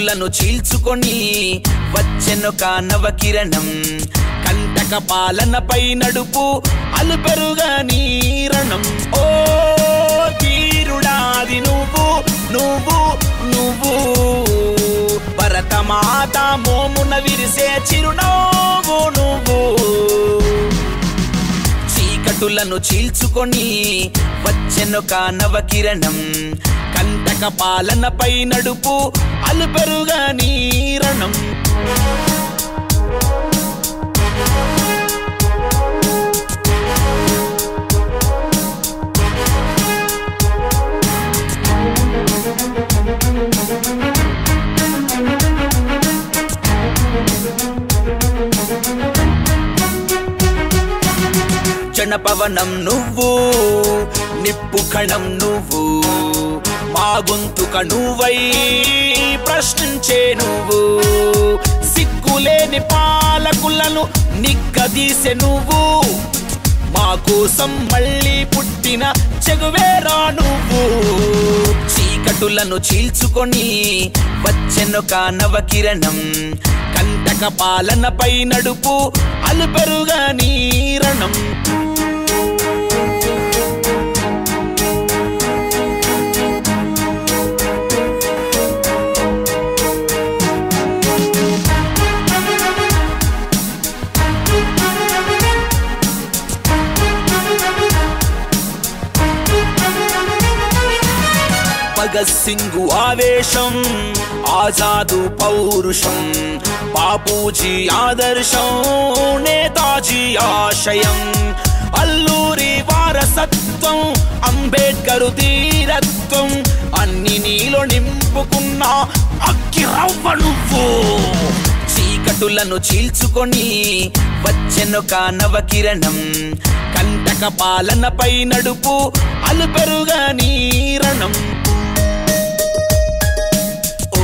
చీకటులను చీల్చుకొని వచ్చెనొక నవ కిరణం కంటక పాలనపై నడుపు అలుపెరుగా నీరణం ఓ తీరుడాది నువ్వు నువ్వు నువ్వు భరతమాత మోమున విరిసే చిరునవ్వు నువ్వు చీకటులను చీల్చుకొని వచ్చెనొక నవ కిరణం కంటక పాలనపై నడుపు అలుపెరుగా నీరణం జనపవనం నువ్వు నిప్పు కణం నువ్వు మా గొంతుక నువ్వై ప్రశ్నించే నువ్వు సిగ్గులేని పాలకులను నిగ్గదీసె నువ్వు మా కోసం మళ్ళీ పుట్టిన చెగువేరా నువ్వు చీకటులను చీల్చుకొని వచ్చెనొక నవ కిరణం కంటక పాలనపై నడుపు అలుపెరుగా నీరణం భగత్ సింగు ఆవేశం ఆజాదు పౌరుషం బాపూజీ ఆదర్శం నేతాజీ ఆశయం అల్లూరి వారసత్వం అంబేద్కరు ధీరత్వం అన్ని నీలో నింపుకున్న అక్కిరవ్వ నువ్వు చీకటులను చీల్చుకొని వచ్చెనొక నవ కిరణం కంటక పాలనపై నడుపు అలుపెరుగా నీరణం ఓ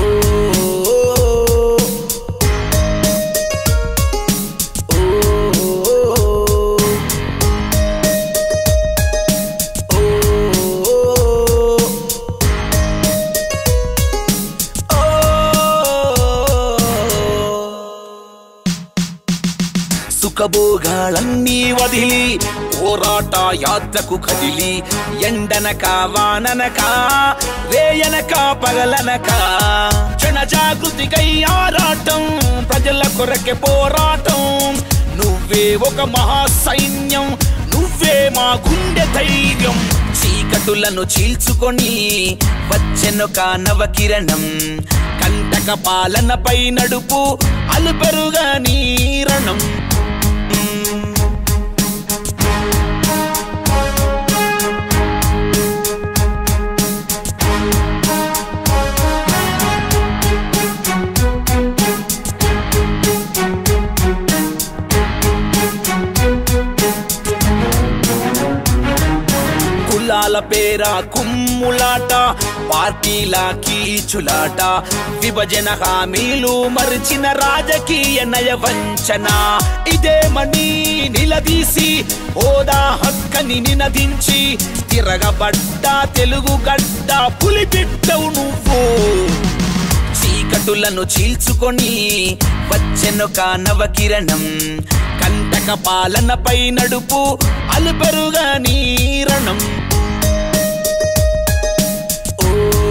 సుఖభోగాలన్నీ వదిలి పోరాట యాత్రకు కదిలి ఎండనక వాననక వేయనక పగలనక జన జాగృతికై ఆరాటం ప్రజల కొరకే పోరాటం నువ్వే ఒక మహా సైన్యం నువ్వే మా గుండె ధైర్యం చీకటులను చీల్చుకొని వచ్చెనొక నవ కిరణం కంటక పాలనపై నడుపు అలుపెరుగా నీరణం కులాల పేర కుమ్ములాట పార్టీల కీచులాట విభజన హామీలు మరిచిన రాజకీయ నయ వంచన ఇదేమని నిలదీసి హోదా హక్కని నినదించి తిరగబడ్డ తెలుగు గడ్డ పులిపిట్టవు నువ్వు చీకటులను చీల్చుకొని వచ్చెనొక నవ కిరణం కంటక పాలనపై నడుపు అలుపెరుగా నీరణం ఓ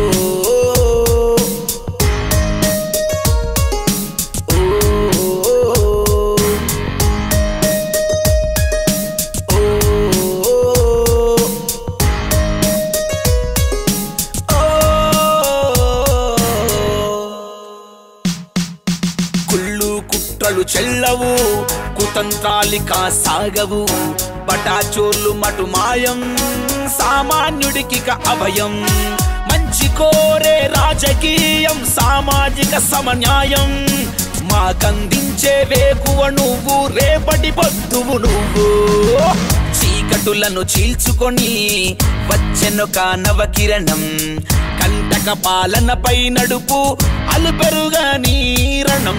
కుళ్ళు కుట్రలు చెల్లవు కుతంత్రాలిక సాగవు బటాచోర్లు మటు మాయం సామాన్యుడికిక అభయం మంచి కోరే రాజకీయం సామాజిక సమన్యాయం మాకందించే వేకువ నువ్వు రేపటి పొద్దువు నువ్వు చీకటులను చీల్చుకొని వచ్చెనొక నవ కిరణం కంటక పాలనపై నడుపు అలుపెరుగా నీరణం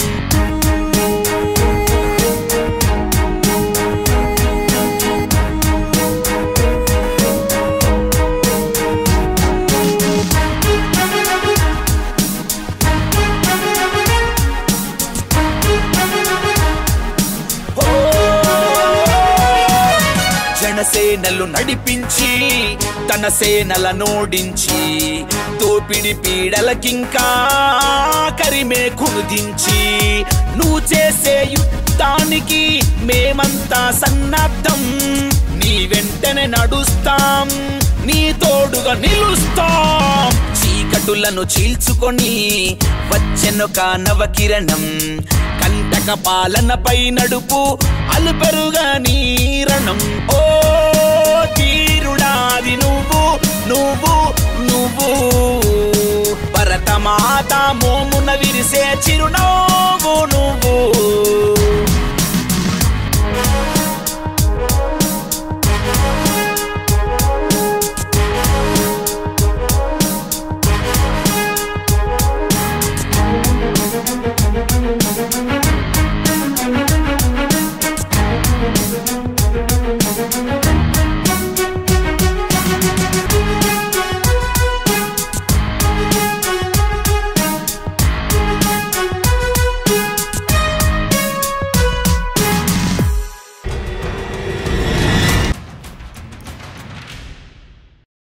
సేనలు నడిపించి తన సేనల నోడించి దోపిడి పీడలకింకా కరిమే కుదించి నువ్వు చేసే యుద్ధానికి మేమంతా సన్నద్ధం నీ వెంటనే నడుస్తాం నీ తోడుగా నిలుస్తాం చీకటులను చీల్చుకొని వచ్చెనొక నవకిరణం కంటక పాలనపై నడుపు అలుపెరుగా నీరణం ఓ తీరుడాది నువ్వు నువ్వు నువ్వు భరతమాత మోమున విరిసే చిరునవ్వు నువ్వు